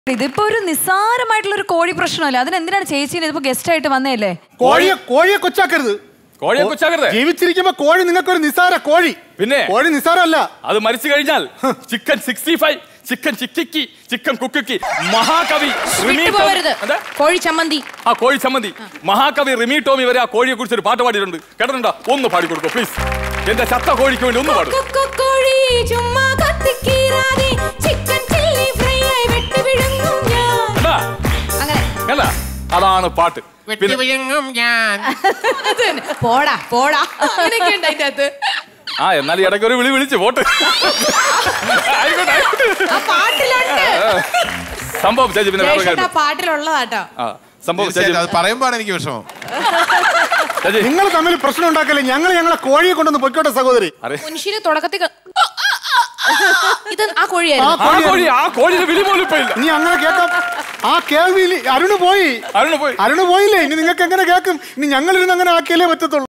ഇതിപ്പോ ഒരു നിസ്സാരമായിട്ടുള്ള ഒരു കോഴി പ്രശ്നമല്ല അതിനെന്തിനാണ് ചേച്ചീനെ ഇതിപ്പോ ഗസ്റ്റ് ആയിട്ട് വന്നതല്ലേ കോഴിയെ കോഴിയെ കൊച്ചാക്കരുത് കോഴിയെ കൊച്ചാക്കരുത് ജീവിച്ചിരിക്കുമ്പോ കോഴി നിങ്ങൾക്ക് ഒരു നിസാര കോഴി പിന്നെ? കോഴി നിസാരമല്ല അത് മരിച്ചു കഴിഞ്ഞാൽ ചിക്കൻ സിക്സ്റ്റി ഫൈവ് ചിക്കൻ ചിക്കിക്കി ചിക്കൻ കുക്കിക്കി മഹാകവി റിമി ടോമി- പോകരുത് എന്താ? കോഴി ചമ്മന്തി ആ കോഴി ചമ്മന്തി മഹാകവി റിമി ടോമി വരെ ആ കോഴിയെ കുറിച്ച് ഒരു പാട്ട് പാടിയിട്ടുണ്ട് കേട്ടിട്ടുണ്ടോ ഒന്ന് പാടിക്കൊടുക്കോ പ്ലീസ് എന്റെ ചത്ത കോഴിക്ക് വേണ്ടി ഒന്ന് പാടും കോഴി ചുമ്മാ കത്തിക്കീറാതെ ചിക്കൻ ചില്ലി ഫ്രൈ ആയി വെട്ടി വിഴുങ്ങും ഞാൻ കണ്ടാ അങ്ങനെ കണ്ടാ അതാണ് പാട്ട് പിന്നെ വിഴുങ്ങും ഞാൻ അത് തന്നെ. പോടാ പോടാ അങ്ങനെയൊക്കെ ഉണ്ട് അതിന്റെ അകത്ത് ആ എന്നാൽ ഈ ഇടയ്ക്ക് ഒരു വിളി വിളിച്ച് പോട്ട് ആയിക്കോട്ടെ ആയിക്കോട്ടെ. ആ പാട്ടിലുണ്ട് സംഭവം ചേച്ചി പിന്നെ വേറെ ജയശേട്ടാ കാര്യം പാട്ടിലുള്ളതാട്ടോ ആ സംഭവം ചേച്ചി തീർച്ചയായിട്ടും അത് പറയുമ്പോഴാണ് എനിക്ക് വിഷമം ചേച്ചി നിങ്ങൾ തമ്മിൽ പ്രശ്നം ഉണ്ടാക്കല്ലേ ഞങ്ങൾ ഞങ്ങളെ കോഴിയെ കൊണ്ടൊന്ന് പൊയ്ക്കോട്ടെ സഹോദരി അരെ മുൻഷിന് തുടക്കത്തിൽ ക- ഇത് ആ ആ കോഴിയായിരുന്നു ആ കോഴി കോഴി ആ കോഴിയുടെ വിളി പോലും ഇപ്പൊ ഇല്ല ഇനി അങ്ങനെ കേൾക്കാം ആ കേൾവിയിൽ അരുണ് പോയി അരുണ് പോയി അരുണ് പോയില്ലേ ഇനി നിങ്ങൾക്ക് എങ്ങനെ കേൾക്കും ഇനി ഞങ്ങൾ ഇരുന്ന് അങ്ങനെ ആക്കിയാലേ പറ്റത്തുള്ളൂ